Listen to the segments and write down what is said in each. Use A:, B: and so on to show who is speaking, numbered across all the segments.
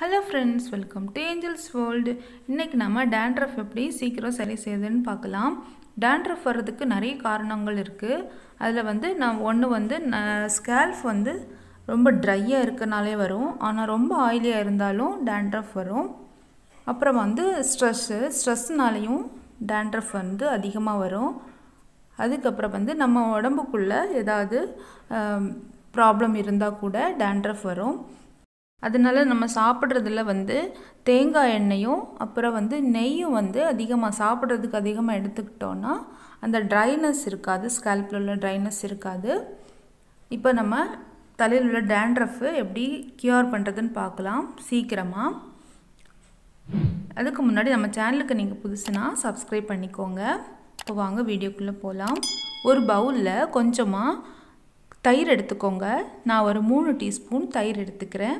A: hello friends welcome to angels world இன்றைக்கி நம்ம dandruff எப்படி சீக்கிரம் சரி செய்யுதுன்னு பார்க்கலாம் டேண்ட்ரஃப் வர்றதுக்கு நிறைய காரணங்கள் இருக்குது அதில் வந்து நான் ஒன்று வந்து ஸ்கேல்ஃப் வந்து ரொம்ப ட்ரையாக இருக்கனாலே வரும் ஆனால் ரொம்ப ஆயிலியாக இருந்தாலும் டேண்ட்ரஃப் வரும் அப்புறம் வந்து ஸ்ட்ரெஸ்ஸு ஸ்ட்ரெஸ்னாலையும் டேண்ட்ரஃப் வந்து அதிகமாக வரும் அதுக்கப்புறம் வந்து நம்ம உடம்புக்குள்ளே ஏதாவது ப்ராப்ளம் இருந்தால் கூட டேண்ட்ரஃப் வரும் அதனால நம்ம சாப்பிட்றதுல வந்து தேங்காய் எண்ணெயும் அப்புறம் வந்து நெய்யும் வந்து அதிகமாக சாப்பிட்றதுக்கு அதிகமாக எடுத்துக்கிட்டோன்னா அந்த ட்ரைனஸ் இருக்காது ஸ்கேல்பில் உள்ள ட்ரைனஸ் இருக்காது இப்போ நம்ம தலையில் உள்ள டேண்ட்ரஃபு எப்படி க்யூர் பண்ணுறதுன்னு பார்க்கலாம் சீக்கிரமாக அதுக்கு முன்னாடி நம்ம சேனலுக்கு நீங்கள் புதுசுனா சப்ஸ்கிரைப் பண்ணிக்கோங்க இப்போ வாங்க வீடியோக்குள்ளே போகலாம் ஒரு பவுலில் கொஞ்சமாக தயிர் எடுத்துக்கோங்க நான் ஒரு மூணு டீஸ்பூன் தயிர் எடுத்துக்கிறேன்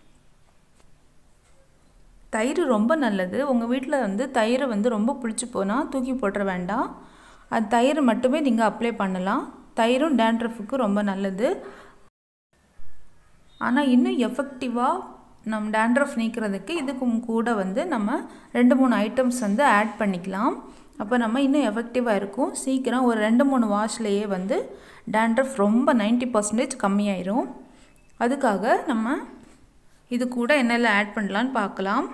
A: தயிர் ரொம்ப நல்லது உங்கள் வீட்டில் வந்து தயிரை வந்து ரொம்ப புளிச்சு போனால் தூக்கி போட்டுற வேண்டாம் அது தயிர் மட்டுமே நீங்கள் அப்ளை பண்ணலாம் தயிரும் டேண்ட்ரஃபுக்கு ரொம்ப நல்லது ஆனால் இன்னும் எஃபெக்டிவாக நம் டேண்ட்ரஃப் நீக்கிறதுக்கு இதுக்கும் கூட வந்து நம்ம ரெண்டு மூணு ஐட்டம்ஸ் வந்து ஆட் பண்ணிக்கலாம் அப்போ நம்ம இன்னும் எஃபெக்டிவாக இருக்கும் சீக்கிரம் ஒரு ரெண்டு மூணு வாஷ்லேயே வந்து டேண்ட்ரஃப் ரொம்ப நைன்ட்டி பர்சன்டேஜ் கம்மியாயிரும் அதுக்காக நம்ம இது கூட என்னெல்லாம் ஆட் பண்ணலான்னு பார்க்கலாம்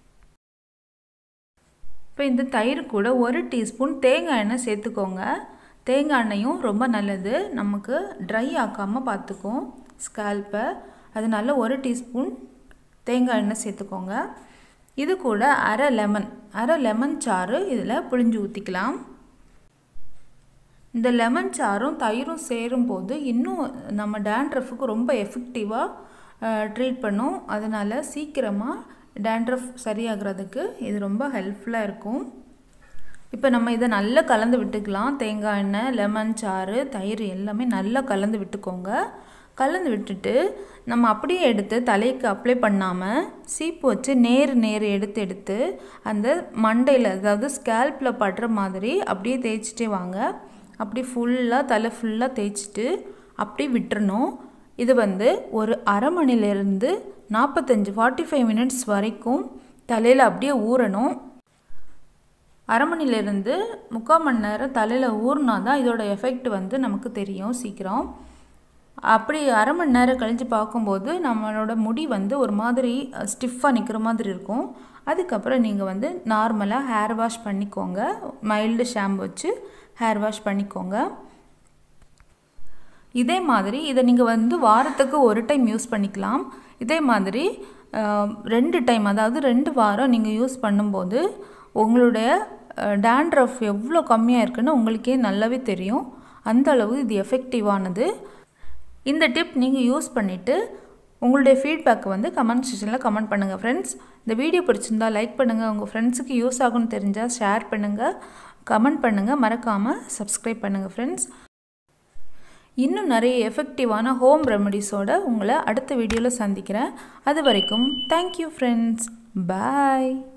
A: இப்போ இந்த தயிர் கூட ஒரு டீஸ்பூன் தேங்காய் எண்ணெய் சேர்த்துக்கோங்க தேங்காய் எண்ணெயும் ரொம்ப நல்லது நமக்கு ட்ரை ஆக்காமல் பார்த்துக்கும் ஸ்கேல்ப்பை அதனால ஒரு டீஸ்பூன் தேங்காய் எண்ணெய் சேர்த்துக்கோங்க இது கூட அரை லெமன் அரை லெமன் சாறு இதில் புழிஞ்சு ஊற்றிக்கலாம் இந்த லெமன் சாரும் தயிரும் சேரும் போது இன்னும் நம்ம டேண்ட்ரஃபுக்கு ரொம்ப எஃபெக்டிவாக ட்ரீட் பண்ணும் அதனால் சீக்கிரமாக டேண்ட்ரஃப் சரியாகிறதுக்கு இது ரொம்ப ஹெல்ப்ஃபுல்லாக இருக்கும் இப்போ நம்ம இதை நல்லா கலந்து விட்டுக்கலாம் தேங்காய் எண்ணெய் லெமன் சாறு தயிர் எல்லாமே நல்லா கலந்து விட்டுக்கோங்க கலந்து விட்டுட்டு நம்ம அப்படியே எடுத்து தலைக்கு அப்ளை பண்ணாமல் சீப்பு வச்சு நேர் நேர் எடுத்து எடுத்து அந்த மண்டையில் அதாவது ஸ்கேல்பில் படுற மாதிரி அப்படியே தேய்ச்சிட்டே வாங்க அப்படி ஃபுல்லாக தலை ஃபுல்லாக தேய்ச்சிட்டு அப்படி விட்டுறணும் இது வந்து ஒரு அரை மணிலேருந்து நாற்பத்தஞ்சு ஃபார்ட்டி ஃபைவ் மினிட்ஸ் வரைக்கும் தலையில் அப்படியே ஊறணும் அரை மணிலேருந்து முக்கால் மணி நேரம் தலையில் ஊறினா தான் இதோட எஃபெக்ட் வந்து நமக்கு தெரியும் சீக்கிரம் அப்படி அரை மணி நேரம் கழித்து பார்க்கும்போது நம்மளோட முடி வந்து ஒரு மாதிரி ஸ்டிஃபாக நிற்கிற மாதிரி இருக்கும் அதுக்கப்புறம் நீங்கள் வந்து நார்மலாக ஹேர் வாஷ் பண்ணிக்கோங்க மைல்டு ஷாம்பு வச்சு ஹேர் வாஷ் பண்ணிக்கோங்க இதே மாதிரி இதை நீங்கள் வந்து வாரத்துக்கு ஒரு டைம் யூஸ் பண்ணிக்கலாம் இதே மாதிரி ரெண்டு டைம் அதாவது ரெண்டு வாரம் நீங்கள் யூஸ் பண்ணும்போது உங்களுடைய டேண்ட்ரஃப் எவ்வளோ கம்மியாக இருக்குன்னு உங்களுக்கே நல்லாவே தெரியும் அந்த அளவு இது எஃபெக்டிவானது இந்த டிப் நீங்கள் யூஸ் பண்ணிவிட்டு உங்களுடைய ஃபீட்பேக்கை வந்து கமெண்ட் செக்ஷனில் கமெண்ட் பண்ணுங்கள் ஃப்ரெண்ட்ஸ் இந்த வீடியோ பிடிச்சிருந்தா லைக் பண்ணுங்கள் உங்கள் ஃப்ரெண்ட்ஸுக்கு யூஸ் ஆகும்னு தெரிஞ்சால் ஷேர் பண்ணுங்கள் கமெண்ட் பண்ணுங்கள் மறக்காமல் சப்ஸ்கிரைப் பண்ணுங்கள் ஃப்ரெண்ட்ஸ் இன்னும் நிறைய எஃபெக்டிவான ஹோம் ரெமடிஸோடு உங்களை அடுத்த வீடியோவில் சந்திக்கிறேன் அது வரைக்கும் தேங்க்யூ ஃப்ரெண்ட்ஸ் பாய்